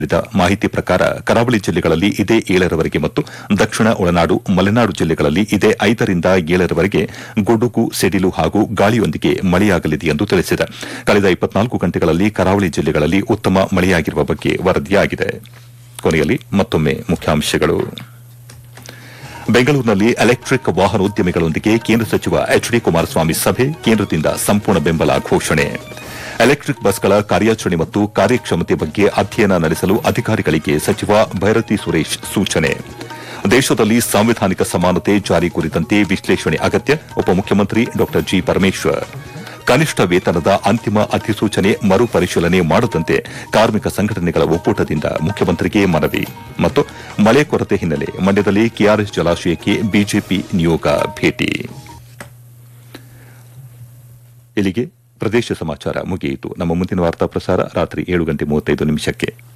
ನೀಡಿದ ಮಾಹಿತಿ ಪ್ರಕಾರ ಕರಾವಳಿ ಜಿಲ್ಲೆಗಳಲ್ಲಿ ಇದೇ ಏಳರವರೆಗೆ ಮತ್ತು ದಕ್ಷಿಣ ಒಳನಾಡು ಮಲೆನಾಡು ಜಿಲ್ಲೆಗಳಲ್ಲಿ ಇದೇ ಐದರಿಂದ ಏಳರವರೆಗೆ ಗುಡುಗು ಸಿಡಿಲು ಹಾಗೂ ಗಾಳಿಯೊಂದಿಗೆ ಮಳೆಯಾಗಲಿದೆ ಎಂದು ತಿಳಿಸಿದೆ ಕಳೆದ ಇಪ್ಪತ್ನಾಲ್ಕು ಗಂಟೆಗಳಲ್ಲಿ ಕರಾವಳಿ ಜಿಲ್ಲೆಗಳಲ್ಲಿ ಉತ್ತಮ ಮಳೆಯಾಗಿರುವ ಬಗ್ಗೆ ವರದಿಯಾಗಿದೆ ಕೊನೆಯಲ್ಲಿ ಮತ್ತೊಮ್ಮೆ ಮುಖ್ಯಾಂಶಗಳು ಬೆಂಗಳೂರಿನಲ್ಲಿ ಎಲೆಕ್ಟ್ರಿಕ್ ವಾಹನೋದ್ಯಮಿಗಳೊಂದಿಗೆ ಕೇಂದ್ರ ಸಚಿವ ಎಚ್ ಡಿ ಕುಮಾರಸ್ವಾಮಿ ಸಭೆ ಕೇಂದ್ರದಿಂದ ಸಂಪೂರ್ಣ ಬೆಂಬಲ ಘೋಷಣೆ ಎಲೆಕ್ಟ್ರಿಕ್ ಬಸ್ಗಳ ಕಾರ್ಯಾಚರಣೆ ಮತ್ತು ಕಾರ್ಯಕ್ಷಮತೆ ಬಗ್ಗೆ ಅಧ್ಯಯನ ನಡೆಸಲು ಅಧಿಕಾರಿಗಳಿಗೆ ಸಚಿವ ಭೈರತಿ ಸುರೇಶ್ ಸೂಚನೆ ದೇಶದಲ್ಲಿ ಸಾಂವಿಧಾನಿಕ ಸಮಾನತೆ ಜಾರಿ ಕುರಿತಂತೆ ವಿಶ್ಲೇಷಣೆ ಅಗತ್ಯ ಉಪಮುಖ್ಯಮಂತ್ರಿ ಡಾ ಜಿ ಪರಮೇಶ್ವರ್ ಕನಿಷ್ಠ ವೇತನದ ಅಂತಿಮ ಅಧಿಸೂಚನೆ ಮರುಪರಿಶೀಲನೆ ಮಾಡದಂತೆ ಕಾರ್ಮಿಕ ಸಂಘಟನೆಗಳ ಒಕ್ಕೂಟದಿಂದ ಮುಖ್ಯಮಂತ್ರಿಗೆ ಮನವಿ ಮತ್ತು ಮಳೆ ಕೊರತೆ ಹಿನ್ನೆಲೆ ಮಂಡ್ಯದಲ್ಲಿ ಕೆಆರ್ಎಸ್ ಜಲಾಶಯಕ್ಕೆ ಬಿಜೆಪಿ ನಿಯೋಗ ಭೇಟಿ ಇಲ್ಲಿಗೆ ಪ್ರದೇಶ ಸಮಾಚಾರ ಮುಗಿಯಿತು ನಮ್ಮ ಮುಂದಿನ ವಾರ್ತಾ ಪ್ರಸಾರ ರಾತ್ರಿ ಏಳು ಗಂಟೆ ಮೂವತ್ತೈದು ನಿಮಿಷಕ್ಕೆ